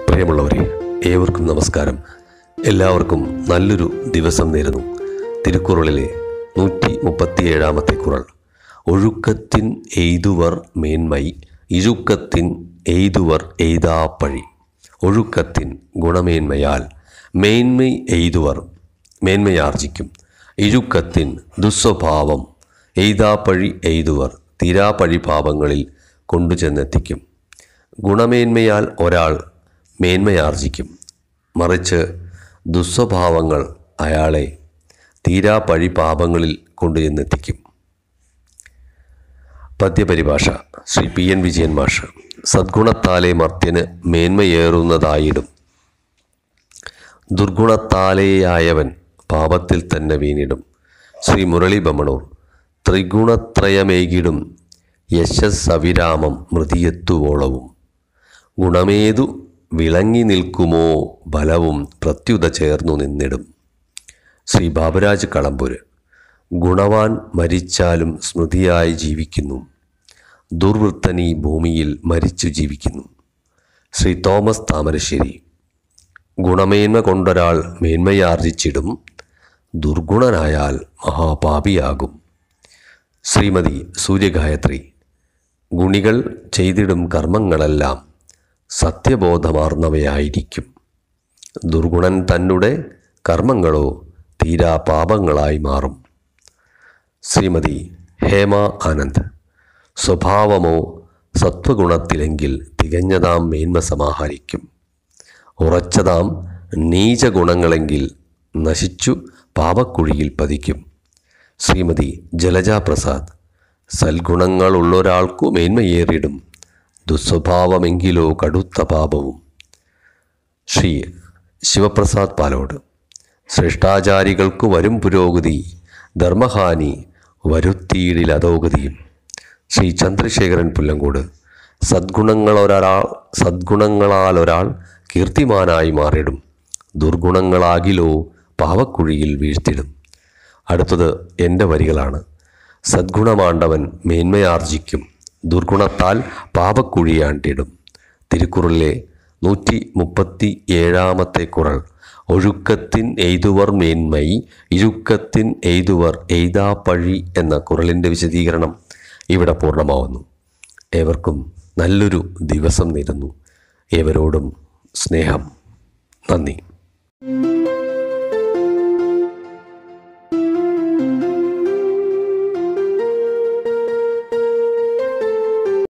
പ്രിയമുള്ളവരെ ഏവർക്കും നമസ്കാരം എല്ലാവർക്കും നല്ലൊരു ദിവസം നേരുന്നു തിരുക്കുറളിലെ നൂറ്റി മുപ്പത്തിയേഴാമത്തെ കുറൾ ഒഴുക്കത്തിൻ എയ്തുവർ മേന്മൈ ഇരുക്കത്തിൻ എയ്തുവർ എയ്താപ്പഴി ഒഴുക്കത്തിൻ ഗുണമേന്മയാൽ മേന്മൈ എയ്തുവർ മേന്മയാർജിക്കും ഇഴുക്കത്തിൻ ദുസ്വഭാവം എയ്താപ്പഴി എയ്തുവർ തീരാപ്പഴി പാപങ്ങളിൽ കൊണ്ടുചെന്നെത്തിക്കും ഗുണമേന്മയാൽ ഒരാൾ മേന്മയാർജിക്കും മറിച്ച് ദുസ്വഭാവങ്ങൾ അയാളെ തീരാപ്പഴി പാപങ്ങളിൽ കൊണ്ടുചെന്നെത്തിക്കും പദ്യപരിഭാഷ ശ്രീ പി എൻ വിജയൻ മാഷ് സദ്ഗുണത്താലെ മർത്യന് മേന്മയേറുന്നതായിടും ദുർഗുണത്താലേയായവൻ പാപത്തിൽ തന്നെ വീണിടും ശ്രീ മുരളി ബമണൂർ ത്രിഗുണത്രയമേകിടും യശസ്സവിരാമം മൃതിയെത്തുവോളവും ഗുണമേതു വിളങ്ങി നിൽക്കുമോ ബലവും പ്രത്യുത ചേർന്നു നിന്നിടും ശ്രീ ബാബുരാജ് കളമ്പൂര് ഗുണവാൻ മരിച്ചാലും സ്മൃതിയായി ജീവിക്കുന്നു ദുർവൃത്തനീ ഭൂമിയിൽ മരിച്ചു ജീവിക്കുന്നു ശ്രീ തോമസ് താമരശ്ശേരി ഗുണമേന്മ കൊണ്ടൊരാൾ മേന്മയാർജിച്ചിടും ദുർഗുണനായാൽ മഹാപാപിയാകും ശ്രീമതി സൂര്യഗായത്രി ഗുണികൾ ചെയ്തിടും കർമ്മങ്ങളെല്ലാം സത്യബോധമാർന്നവയായിരിക്കും ദുർഗുണൻ തന്നുടെ കർമ്മങ്ങളോ തീരാ പാപങ്ങളായി മാറും ശ്രീമതി ഹേമ ആനന്ദ് സ്വഭാവമോ സത്വഗുണത്തിലെങ്കിൽ തികഞ്ഞതാം മേന്മ സമാഹരിക്കും ഉറച്ചതാം നീചഗുണങ്ങളെങ്കിൽ നശിച്ചു പാപക്കുഴിയിൽ പതിക്കും ശ്രീമതി ജലജ പ്രസാദ് സൽഗുണങ്ങളുള്ളൊരാൾക്കു മേന്മയേറിടും ദുസ്വഭാവമെങ്കിലോ കടുത്ത പാപവും ശ്രീ ശിവപ്രസാദ് പാലോട് ശ്രേഷ്ഠാചാരികൾക്കു വരും പുരോഗതി ധർമ്മഹാനി വരുത്തിയിടിലധോഗതിയും ശ്രീ ചന്ദ്രശേഖരൻ പുല്ലങ്കോട് സദ്ഗുണങ്ങളൊരാൾ സദ്ഗുണങ്ങളാൽ ഒരാൾ കീർത്തിമാനായി മാറിടും ദുർഗുണങ്ങളാകിലോ പാവക്കുഴിയിൽ വീഴ്ത്തിടും അടുത്തത് എൻ്റെ വരികളാണ് സദ്ഗുണമാണ്ടവൻ മേന്മയാർജിക്കും ദുർഗുണത്താൽ പാപക്കുഴിയാണ്ടിടും തിരുക്കുറളിലെ നൂറ്റി മുപ്പത്തി ഏഴാമത്തെ കുറൾ ഒഴുക്കത്തിൻ എയ്തുവർ മേന്മൈ ഇരുക്കത്തിൻ എയ്തുവർ എയ്താപ്പഴി എന്ന കുറളിൻ്റെ വിശദീകരണം ഇവിടെ പൂർണ്ണമാവുന്നു ഏവർക്കും നല്ലൊരു ദിവസം നേരുന്നു ഏവരോടും സ്നേഹം നന്ദി